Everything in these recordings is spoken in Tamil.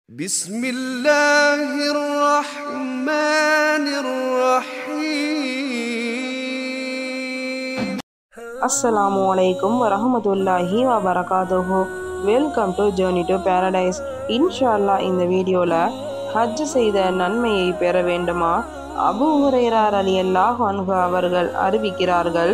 بسم الله الرحمن الرحيم அஸ்ஸலாமு அலைக்கும் வரஹமத்துல்லாஹி வபரகாத்துஹு welcome to journey to paradise இன்ஷா அல்லாஹ் இந்த வீடியோவில் ஹஜ் செய்த நன்மையை பெற வேண்டுமா அபு ஹுரைரார் அலி அல்லாஹ் அன்ஹு அவர்கள் அறிவிக்கிறார்கள்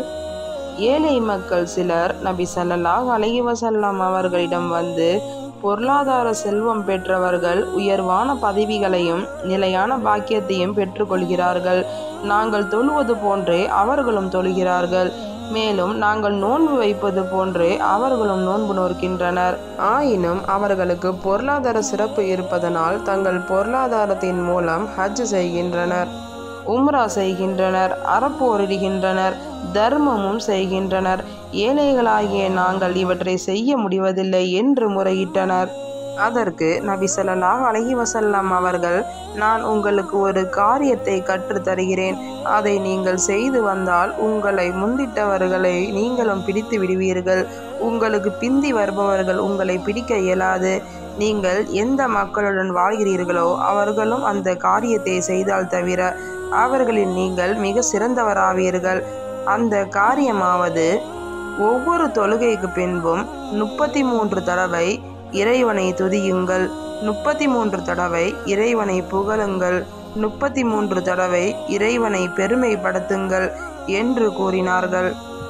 ஏழை மக்கள் சிலர் நபி ஸல்லல்லாஹு அலைஹி வஸல்லம் அவர்களிடம் வந்து பொருளாதார செல்வம் பெற்றவர்கள் உயர்வான பதவிகளையும் நிலையான பாக்கியத்தையும் பெற்றுக்கொள்கிறார்கள் நாங்கள் தொழுவது போன்றே அவர்களும் தொழுகிறார்கள் மேலும் நாங்கள் நோன்பு வைப்பது போன்றே அவர்களும் நோன்பு நோக்கின்றனர் ஆயினும் அவர்களுக்கு பொருளாதார சிறப்பு இருப்பதனால் தங்கள் பொருளாதாரத்தின் மூலம் ஹஜ் செய்கின்றனர் உம்ரா செய்கின்றனர் அறப்போரிடுகின்றனர் தர்மமும் செய்கின்றனர் ஏழைகளாகிய நாங்கள் இவற்றை செய்ய முடிவதில்லை என்று முறையிட்டனர் அதற்கு நபி ஸல்லல்லாஹு அலைஹி வஸல்லம் அவர்கள் நான் உங்களுக்கு ஒரு காரியத்தை கற்றுத் தருகிறேன் அதை நீங்கள் செய்து வந்தால் உங்களை முந்திட்டவர்களை நீங்களும் பிடித்து விடுவீர்கள் உங்களுக்கு பிந்தி வருபவர்கள் உங்களை பிடிக்க இயலாது நீங்கள் எந்த மக்களுடன் வாழ்கிறீர்களோ அவர்களும் அந்த காரியத்தை செய்தால் தவிர அவர்களில் நீங்கள் மிக சிறந்தவராவீர்கள் அந்த காரியமாவது ஒவ்வொரு தொழுகைக்கு பின்பும் முப்பத்தி மூன்று தடவை இறைவனை துதியுங்கள் முப்பத்தி மூன்று தடவை இறைவனை புகழுங்கள் முப்பத்தி மூன்று தடவை இறைவனை பெருமைப்படுத்துங்கள் என்று கூறினார்கள்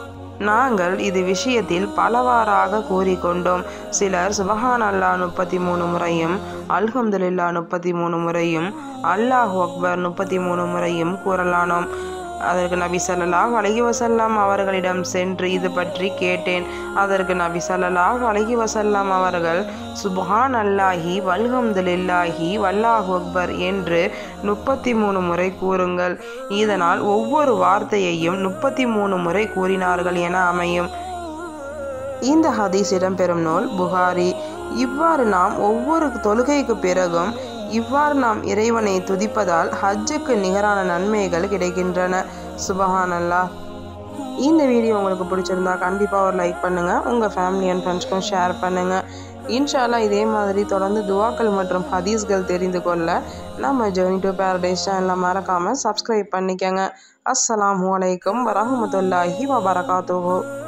நாங்கள் இது விஷயத்தில் பலவாறாக கூறிக்கொண்டோம் சிலர் சுபஹான் அல்லாஹ் முப்பத்தி மூணு முறையும் அல்ஹம்துலில்லா முப்பத்தி மூணு முறையும் அல்லாஹ் அக்பர் முப்பத்தி மூணு முறையும் கூறலானோம் அதற்கு நபி ஸல்லல்லாஹு அலைஹி வஸல்லம் அவர்களிடம் சென்று இது பற்றி கேட்டேன் அதற்கு நபி ஸல்லல்லாஹு அலைஹி வஸல்லம் அவர்கள் சுப்ஹான் அல்லாஹி வல்ஹம்துலில்லாஹி வல்லாஹு அக்பர் என்று முப்பத்தி மூணு முறை கூறுங்கள் இதனால் ஒவ்வொரு வார்த்தையையும் முப்பத்தி மூணு முறை கூறினார்கள் என அமையும் இந்த ஹதீஸ் இடம்பெறும் நூல் புகாரி இவ்வாறு நாம் ஒவ்வொரு தொழுகைக்கு பிறகும் இவ்வாறு நாம் இறைவனை துதிப்பதால் ஹஜ்ஜுக்கு நிகரான நன்மைகள் கிடைக்கின்றன சுபஹான் அல்லாஹ் இந்த வீடியோ உங்களுக்கு பிடிச்சிருந்தா கண்டிப்பாக ஒரு லைக் பண்ணுங்கள் உங்கள் ஃபேமிலி அண்ட் ஃப்ரெண்ட்ஸ்க்கும் ஷேர் பண்ணுங்கள் இன்ஷால்லா இதே மாதிரி தொடர்ந்து துவாக்கள் மற்றும் ஹதீஸ்கள் தெரிந்து கொள்ள நம்ம ஜெர்னி டு பேரடைஸ் சேனலை மறக்காமல் சப்ஸ்கிரைப் பண்ணிக்கோங்க அஸ்ஸலாமு அலைக்கும் வரஹமத்துல்லாஹி வபரகாத்துஹு